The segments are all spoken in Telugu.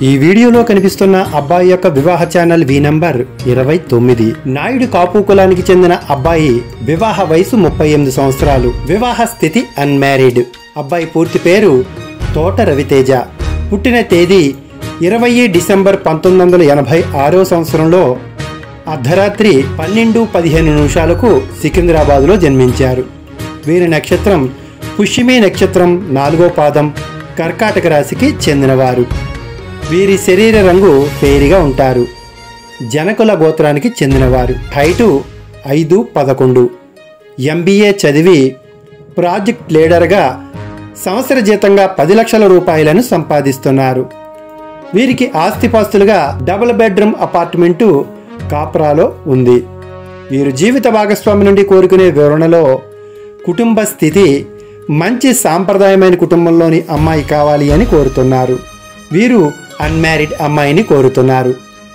ఈ వీడియోలో కనిపిస్తున్న అబ్బాయి యొక్క వివాహ ఛానల్ వి నంబర్ ఇరవై తొమ్మిది నాయుడు కాపు కులానికి చెందిన అబ్బాయి వివాహ వయసు ముప్పై ఎనిమిది సంవత్సరాలు వివాహ స్థితి అన్మ్యారీడ్ అబ్బాయి పూర్తి పేరు తోట రవితేజ పుట్టిన తేదీ ఇరవై డిసెంబర్ పంతొమ్మిది వందల ఎనభై ఆరో సంవత్సరంలో అర్ధరాత్రి పన్నెండు పదిహేను నిమిషాలకు సికింద్రాబాద్లో జన్మించారు వీరి నక్షత్రం పుష్యమి నక్షత్రం నాలుగో పాదం కర్కాటక రాశికి చెందినవారు వీరి శరీర రంగు ఫేరిగా ఉంటారు జనకుల గోత్రానికి చెందినవారు హైటు ఐదు పదకొండు ఎంబీఏ చదివి ప్రాజెక్ట్ లీడర్గా సంవత్సర జీతంగా పది లక్షల రూపాయలను సంపాదిస్తున్నారు వీరికి ఆస్తిపాస్తులుగా డబుల్ బెడ్రూమ్ అపార్ట్మెంటు కాప్రాలో ఉంది వీరు జీవిత భాగస్వామి నుండి కోరుకునే వివరణలో కుటుంబ స్థితి మంచి సాంప్రదాయమైన కుటుంబంలోని అమ్మాయి కావాలి అని కోరుతున్నారు వీరు అన్మ్యారీడ్ అమ్మాయిని కోరుతున్నారు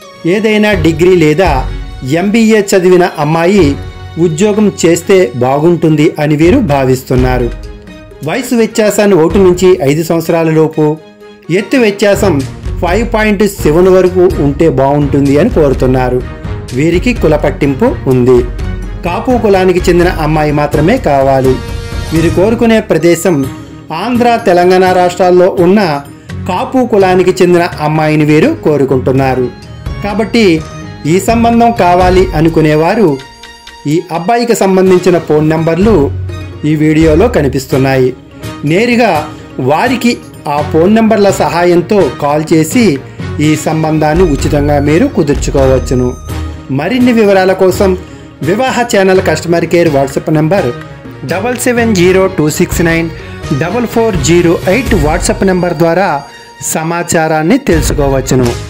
ఏదైనా డిగ్రీ లేదా ఎంబీఏ చదివిన అమ్మాయి ఉద్యోగం చేస్తే బాగుంటుంది అని వీరు భావిస్తున్నారు వయసు వ్యత్యాసాన్ని ఒకటి నుంచి ఐదు సంవత్సరాల లోపు ఎత్తు వ్యత్యాసం ఫైవ్ పాయింట్ సెవెన్ వరకు ఉంటే బాగుంటుంది అని కోరుతున్నారు వీరికి కుల పట్టింపు ఉంది కాపు కులానికి చెందిన అమ్మాయి మాత్రమే కావాలి వీరు కోరుకునే ప్రదేశం ఆంధ్ర తెలంగాణ రాష్ట్రాల్లో ఉన్న కాపు కులానికి చెందిన అమ్మాయిని వీరు కోరుకుంటున్నారు కాబట్టి ఈ సంబంధం కావాలి అనుకునేవారు ఈ అబ్బాయికి సంబంధించిన ఫోన్ నంబర్లు ఈ వీడియోలో కనిపిస్తున్నాయి నేరుగా వారికి ఆ ఫోన్ నంబర్ల సహాయంతో కాల్ చేసి ఈ సంబంధాన్ని ఉచితంగా మీరు కుదుర్చుకోవచ్చును మరిన్ని వివరాల కోసం వివాహ channel customer care WhatsApp number double seven zero two six nine double four zero eight WhatsApp number ద్వారా సమాచారాన్ని తెలుసుకోవచ్చును